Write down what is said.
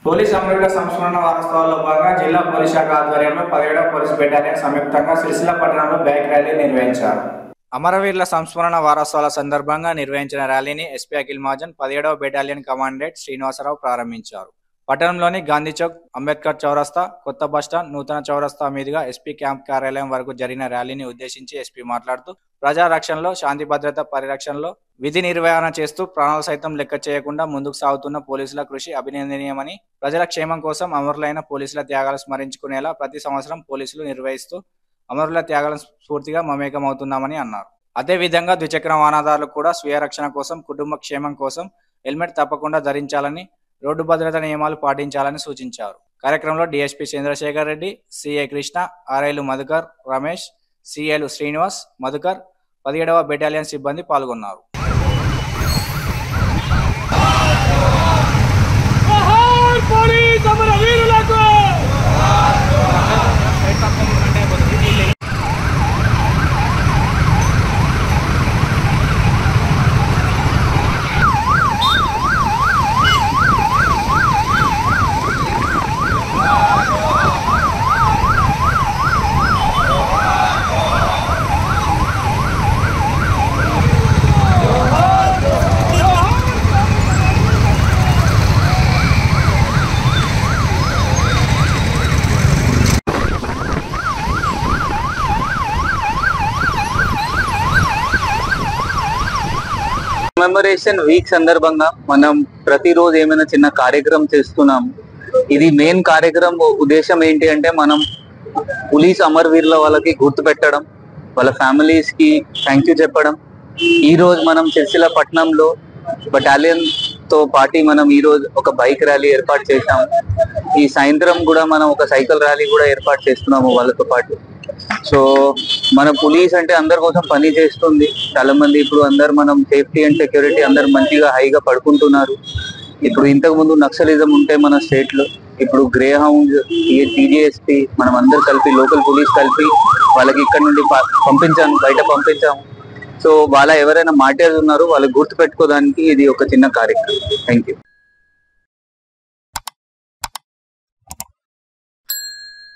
police అమరుల సంస్మరణ వారోత్సవాల్లో భాగంగా జిల్లా పోలీస్ శాఖ ఆధ్వర్యంలో పదిహేడవ పోలీస్ బెటాలియన్ సంయుక్తంగా సిరిసిల్ల పట్టణంలో బైక్ ర్యాలీ నిర్వహించారు అమరవీరుల సంస్మరణ వారోత్సవాల సందర్భంగా నిర్వహించిన ర్యాలీని ఎస్పీ అఖిల్ మహాజన్ పదిహేడవ బెటాలియన్ కమాండెంట్ శ్రీనివాసరావు ప్రారంభించారు పట్టణంలోని గాంధీ చౌక్ అంబేద్కర్ చౌరస్తా కొత్త బస్టాండ్ నూతన చౌరస్తా మీదుగా ఎస్పీ క్యాంప్ కార్యాలయం వరకు జరిగిన ర్యాలీని ఉద్దేశించి ఎస్పీ మాట్లాడుతూ ప్రజా రక్షణలో శాంతి భద్రత పరిరక్షణలో విధి నిర్వహణ చేస్తూ ప్రాణాలు సైతం లెక్క చేయకుండా ముందుకు సాగుతున్న పోలీసుల కృషి అభినందనీయమని ప్రజల క్షేమం కోసం అమరులైన పోలీసుల త్యాగాలు స్మరించుకునేలా ప్రతి సంవత్సరం పోలీసులు నిర్వహిస్తూ అమరుల త్యాగాలను స్ఫూర్తిగా మమేకమవుతున్నామని అన్నారు అదేవిధంగా ద్విచక్ర వాహనదారులు కూడా స్వీయ రక్షణ కోసం కుటుంబ క్షేమం కోసం హెల్మెట్ తప్పకుండా ధరించాలని రోడ్డు భద్రత నియమాలు పాటించాలని సూచించారు కార్యక్రమంలో డిఎస్పీ చంద్రశేఖర్ రెడ్డి సిఐ కృష్ణ ఆర్ఐలు మధుకర్ రమేష్ సిఐలు శ్రీనివాస్ మధుకర్ పదిహేడవ బెటాలియన్ సిబ్బంది పాల్గొన్నారు జోహార్ పోలీస్ అమరవీరులకు కమెమరేషన్ వీక్ సందర్భంగా మనం ప్రతిరోజు ఏమైనా చిన్న కార్యక్రమం చేస్తున్నాం ఇది మెయిన్ కార్యక్రమం ఉద్దేశం ఏంటి అంటే మనం పోలీస్ అమరవీరుల వాళ్ళకి గుర్తు పెట్టడం వాళ్ళ ఫ్యామిలీస్ కి థ్యాంక్ యూ చెప్పడం ఈ రోజు మనం సిరిసిల్ల పట్టణంలో బటాలియన్ తో పాటి మనం ఈ రోజు ఒక బైక్ ర్యాలీ ఏర్పాటు చేశాం ఈ సాయంత్రం కూడా మనం ఒక సైకిల్ ర్యాలీ కూడా ఏర్పాటు చేస్తున్నాము వాళ్ళతో పాటు సో మన పోలీస్ అంటే అందరి కోసం పని చేస్తుంది చాలా మంది ఇప్పుడు అందరు మనం సేఫ్టీ అండ్ సెక్యూరిటీ అందరు మంచిగా హైగా పడుకుంటున్నారు ఇప్పుడు ఇంతకు ముందు నక్సలిజం ఉంటే మన స్టేట్ లో ఇప్పుడు గ్రే హౌండ్ టీజీఎస్పీ మనం అందరు కలిపి లోకల్ పోలీస్ కలిపి వాళ్ళకి ఇక్కడ నుండి ప- పంపించాము బయట పంపించాము సో వాళ్ళ ఎవరైనా మాట్లాడుతున్నారు వాళ్ళకి గుర్తు పెట్టుకోవడానికి ఇది ఒక చిన్న కార్యక్రమం థ్యాంక్ యూ